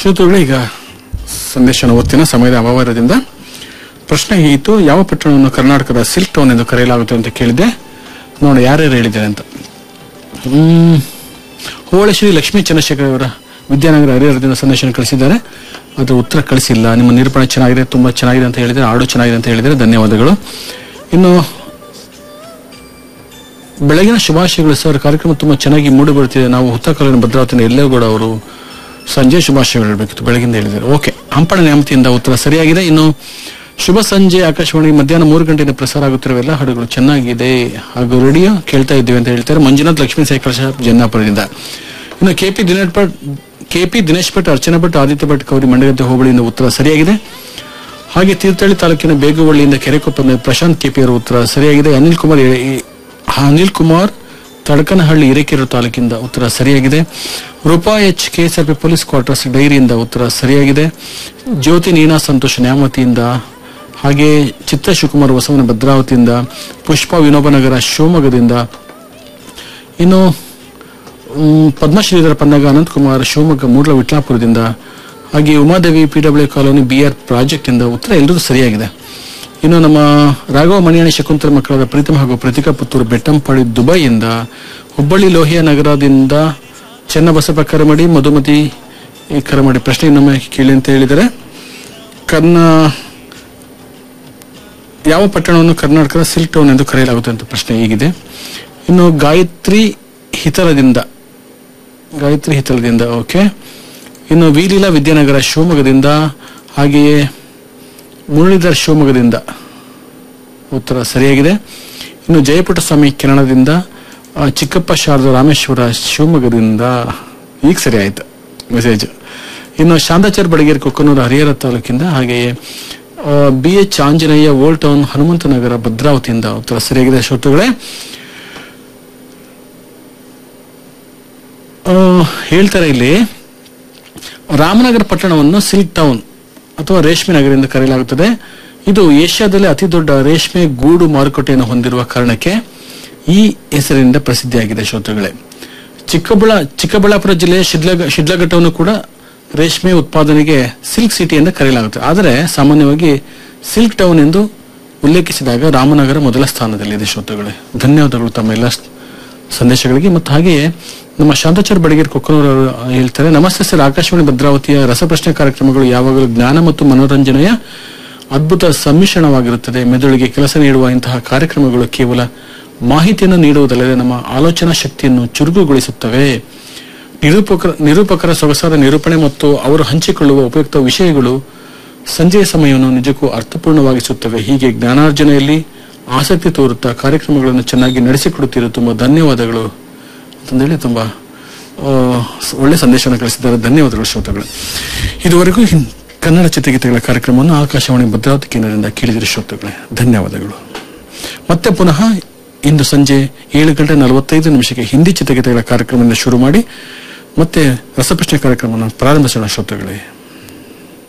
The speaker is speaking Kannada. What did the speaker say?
ಶ್ರೋತೃಗಳೇ ಈಗ ಸಂದೇಶನ ಓದ್ತಿನ ಸಮಯದ ಅಭಾವದಿಂದ ಪ್ರಶ್ನೆ ಹೀಗಿತ್ತು ಯಾವ ಪಟ್ಟಣವನ್ನು ಕರ್ನಾಟಕದ ಸಿಲ್ಕ್ ಟೌನ್ ಎಂದು ಕರೆಯಲಾಗುತ್ತೆ ಅಂತ ಕೇಳಿದೆ ನೋಡಿ ಯಾರ್ಯಾರು ಹೇಳಿದ್ದಾರೆ ಅಂತ ಹ್ಮ್ ಹೋಳೆ ಶ್ರೀ ಲಕ್ಷ್ಮೀ ಚಂದ್ರಶೇಖರ್ ಅವರ ವಿದ್ಯಾನಗರ ಹರಿಹರದಿಂದ ಸಂದೇಶನ ಕಳಿಸಿದ್ದಾರೆ ಅದು ಉತ್ತರ ಕಳಿಸಿಲ್ಲ ನಿಮ್ಮ ನಿರೂಪಣೆ ಚೆನ್ನಾಗಿದೆ ತುಂಬಾ ಚೆನ್ನಾಗಿದೆ ಅಂತ ಹೇಳಿದರೆ ಹಾಡು ಚೆನ್ನಾಗಿದೆ ಅಂತ ಹೇಳಿದರೆ ಧನ್ಯವಾದಗಳು ಇನ್ನು ಬೆಳಗಿನ ಶುಭಾಶಯಗಳು ಸರ್ ಕಾರ್ಯಕ್ರಮ ತುಂಬಾ ಚೆನ್ನಾಗಿ ಮೂಡಿ ಬರುತ್ತಿದೆ ನಾವು ಹುತ್ತಕಲಿನ ಭದ್ರಾವತಿನ ಎಲ್ಲೇಗೌಡ ಅವರು ಸಂಜೆ ಶುಭಾಶಯಗಳು ಹೇಳಬೇಕಿತ್ತು ಬೆಳಗಿಂದ ಹೇಳಿದ್ದಾರೆ ಓಕೆ ಹಂಪಣ ನ್ಯಾಮತಿಯಿಂದ ಉತ್ತರ ಸರಿಯಾಗಿದೆ ಇನ್ನು ಶುಭ ಸಂಜೆ ಆಕಾಶವಾಣಿ ಮಧ್ಯಾಹ್ನ ಮೂರು ಗಂಟೆಯಿಂದ ಪ್ರಸಾರ ಆಗುತ್ತಿರುವ ಎಲ್ಲ ಹಾಡುಗಳು ಚೆನ್ನಾಗಿದೆ ಹಾಗೂ ರೇಡಿಯೋ ಕೇಳ್ತಾ ಇದ್ದೇವೆ ಅಂತ ಹೇಳ್ತಾರೆ ಮಂಜುನಾಥ್ ಲಕ್ಷ್ಮೀ ಸೈಕಲ್ ಶಾಪ್ ಜನ್ನಾಪುರದಿಂದ ಇನ್ನು ಕೆಪಿ ದಿನೇಶ್ ಭಟ್ ಕೆಪಿ ದಿನೇಶ್ ಭಟ್ ಅರ್ಚನಾ ಭಟ್ ಆದಿತ್ಯ ಭಟ್ ಕೌರಿ ಮಂಡಗದ್ದೆ ಹೋಬಳಿಯಿಂದ ಉತ್ತರ ಸರಿಯಾಗಿದೆ ಹಾಗೆ ತೀರ್ಥಹಳ್ಳಿ ತಾಲೂಕಿನ ಬೇಗುವಳ್ಳಿಯಿಂದ ಕೆರೆಕೊಪ್ಪದ ಪ್ರಶಾಂತ್ ಕೆಪಿ ಅವರ ಉತ್ತರ ಸರಿಯಾಗಿದೆ ಅನಿಲ್ ಕುಮಾರ್ ಎ- ಎ- ಅನಿಲ್ ಕುಮಾರ್ ತಡಕನಹಳ್ಳಿ ಹಿರೇಕೆರೆ ತಾಲೂಕಿಂದ ಉತ್ತರ ಸರಿಯಾಗಿದೆ Roopa H KSRP police quarters ಡೈರಿಯಿಂದ ಉತ್ತರ ಸರಿಯಾಗಿದೆ ಜ್ಯೋತಿ ನೀನಾ ಸಂತೋಷ್ ನ್ಯಾಮತಿಯಿಂದ ಹಾಗೆ ಚಿತ್ರ ಶಿವಕುಮಾರ್ ಬಸವನ ಭದ್ರಾವತಿಯಿಂದ ಪುಷ್ಪ ವಿನೋಬನಗರ ಶಿವಮೊಗ್ಗದಿಂದ ಇನ್ನು ಮ್, ಪದ್ಮಶ್ರೀಧರ ಪನ್ನಗ ಅನಂತಕುಮಾರ್ ಶಿವಮೊಗ್ಗ ಮೂಡ್ಲ ವಿಟ್ಲಾಪುರದಿಂದ ಹಾಗೆ Umadevi P W colony B R project ಇಂದ ಉತ್ತರ ಎಲ್ಲರೂ ಸರಿಯಾಗಿದೆ ಇನ್ನು ನಮ್ಮ ರಾಘವ ಮಣಿಯಾಣಿ ಶಕುಂತರ ಮಕ್ಕಳಾದ ಪ್ರೀತಮ್ ಹಾಗೂ ಪ್ರತಿಕಾ ಪುತ್ತೂರು ಬೆಟ್ಟಂಪಾಡಿ ದುಬೈಯಿಂದ ಹುಬ್ಬಳ್ಳಿ ಲೋಹಿಯ ನಗರದಿಂದ ಚೆನ್ನಬಸಪ್ಪ ಕರಮಡಿ ಮಧುಮತಿ ಈ ಕರಮಡಿ ಪ್ರಶ್ನೆ ಇನ್ನೊಮ್ಮೆ ಕೇಳಿ ಅಂತ ಹೇಳಿದರೆ ಕರ್ನ ಯಾವ ಪಟ್ಟಣವನ್ನು ಕರ್ನಾಟಕದ ಸಿಲ್ಕ್ ಟೌನ್ ಎಂದು ಕರೆಯಲಾಗುತ್ತೆ ಅಂತ ಪ್ರಶ್ನೆ ಹೀಗಿದೆ ಇನ್ನು ಗಾಯತ್ರಿ ಹಿತಲದಿಂದ ಗಾಯತ್ರಿ ಹಿತಲದಿಂದ ಓಕೆ ಇನ್ನು ವೀಲೀಲಾ ವಿದ್ಯಾನಗರ ಶಿವಮೊಗ್ಗದಿಂದ ಹಾಗೆಯೇ ಮುರಳೀಧರ್ ಶಿವಮೊಗ್ಗದಿಂದ ಉತ್ತರ ಸರಿಯಾಗಿದೆ ಇನ್ನು ಜಯಪುಟ್ಟಸ್ವಾಮಿ ಕಿರಣದಿಂದ ಆ, ಚಿಕ್ಕಪ್ಪ ಶಾರದಾ ರಾಮೇಶ್ವರ ಶಿವಮೊಗ್ಗದಿಂದ ಈಗ ಸರಿ ಆಯ್ತು ಮೆಸೇಜ್ ಇನ್ನು ಶಾಂತಾಚಾರ್ ಬಡಗೇರಿ ಕೊಕ್ಕನೂರು ಹರಿಹರ ತಾಲೂಕಿಂದ ಹಾಗೆಯೇ B H Anjaneya old town Hanumanthanagar ಭದ್ರಾವತಿಯಿಂದ ಉತ್ತರ ಸರಿಯಾಗಿದೆ ಶ್ರೋತೃಗಳೇ ಆ, ಹೇಳ್ತಾರೆ ಇಲ್ಲಿ ರಾಮನಗರ ಪಟ್ಟಣವನ್ನು ಸಿಲ್ಕ್ ಟೌನ್ ಅಥವಾ ರೇಷ್ಮೆ ನಗರ ಎಂದು ಕರೆಯಲಾಗುತ್ತದೆ ಇದು ಏಷ್ಯಾದಲ್ಲಿ ಅತಿ ದೊಡ್ಡ ರೇಷ್ಮೆ ಗೂಡು ಮಾರುಕಟ್ಟೆಯನ್ನು ಹೊಂದಿರುವ ಕಾರಣಕ್ಕೆ ಈ ಹೆಸರಿನಿಂದ ಪ್ರಸಿದ್ಧಿಯಾಗಿದೆ ಶ್ರೋತೃಗಳೇ ಚಿಕ್ಕಬಳ್ಳಾ ಚಿಕ್ಕಬಳ್ಳಾಪುರ ಜಿಲ್ಲೆಯ ಶಿಡ್ಲಘ ಶಿಡ್ಲಘಟ್ಟವನ್ನು ಕೂಡ ರೇಷ್ಮೆ ಉತ್ಪಾದನೆಗೆ ಸಿಲ್ಕ್ ಸಿಟಿ ಎಂದು ಕರೆಯಲಾಗುತ್ತದೆ ಆದರೆ ಸಾಮಾನ್ಯವಾಗಿ ಸಿಲ್ಕ್ ಟೌನ್ ಎಂದು ಉಲ್ಲೇಖಿಸಿದಾಗ ರಾಮನಗರ ಮೊದಲ ಸ್ಥಾನದಲ್ಲಿದೆ ಶ್ರೋತೃಗಳೇ ಧನ್ಯವಾದಗಳು ತಮ್ಮ ಎಲ್ಲ ಸ್- ಸಂದೇಶಗಳಿಗೆ ಮತ್ತು ಹಾಗೆಯೇ ನಮ್ಮ ಶಾಂತಾಚಾರ್ ಬಡಗೇರ್ ಕೊಕ್ಕನೂರು ಅವರು ಹೇಳ್ತಾರೆ ನಮಸ್ತೆ ಸರ್ ಆಕಾಶವಾಣಿ ಭದ್ರಾವತಿಯ ರಸಪ್ರಶ್ನೆ ಕಾರ್ಯಕ್ರಮಗಳು ಯಾವಾಗಲೂ ಜ್ಞಾನ ಮತ್ತು ಮನೋರಂಜನೆಯ ಅದ್ಭುತ ಸಮ್ಮಿಶ್ರಣವಾಗಿರುತ್ತದೆ ಮೆದುಳಿಗೆ ಕೆಲಸ ನೀಡುವ ಇಂತಹ ಕಾರ್ಯಕ್ರಮಗಳು ಕೇವಲ ಮಾಹಿತಿಯನ್ನು ನೀಡುವುದಲ್ಲದೆ ನಮ್ಮ ಆಲೋಚನಾ ಶಕ್ತಿಯನ್ನು ಚುರುಕುಗೊಳಿಸುತ್ತವೆ ನಿರೂಪಕರ ನಿರೂಪಕರ ಸೊಗಸಾದ ನಿರೂಪಣೆ ಮತ್ತು ಅವರು ಹಂಚಿಕೊಳ್ಳುವ ಉಪಯುಕ್ತ ವಿಷಯಗಳು ಸಂಜೆಯ ಸಮಯವನ್ನು ನಿಜಕ್ಕೂ ಅರ್ಥಪೂರ್ಣವಾಗಿಸುತ್ತವೆ ಹೀಗೆ ಜ್ಞಾನಾರ್ಜನೆಯಲ್ಲಿ ಆಸಕ್ತಿ ತೋರುತ್ತಾ ಕಾರ್ಯಕ್ರಮಗಳನ್ನು ಚೆನ್ನಾಗಿ ನಡೆಸಿಕೊಡುತ್ತಿರೋ ತುಂಬಾ ಧನ್ಯವಾದಗಳು ಅಂತಂದೇಳಿ ತುಂಬಾ ಆ, ಸ- ಒಳ್ಳೆ ಸಂದೇಶವನ್ನು ಕಳಿಸಿದ್ದಾರೆ ಧನ್ಯವಾದಗಳು ಶ್ರೋತಗಳು ಇದುವರೆಗೂ ಹಿನ್- ಕನ್ನಡ ಚಿತ್ರಗೀತೆಗಳ ಕಾರ್ಯಕ್ರಮವನ್ನು ಆಕಾಶವಾಣಿ ಭದ್ರಾವತಿ ಕೇಂದ್ರದಿಂದ ಕೇಳಿದಿರಿ ಶ್ರೋತೃಗಳೇ ಧನ್ಯವಾದಗಳು ಮತ್ತೆ ಪುನಃ ಇಂದು ಸಂಜೆ ಏಳು ಗಂಟೆ ನಲವತ್ತೈದು ನಿಮಿಷಕ್ಕೆ ಹಿಂದಿ ಚಿತ್ರಗೀತೆಗಳ ಕಾರ್ಯಕ್ರಮದಿಂದ ಶುರು ಮಾಡಿ ಮತ್ತೆ ರಸಪ್ರಶ್ನೆ ಕಾರ್ಯಕ್ರಮವನ್ನು ಪ್ರಾರಂಭಿಸೋಣ ಶ್ರೋತೃಗಳೇ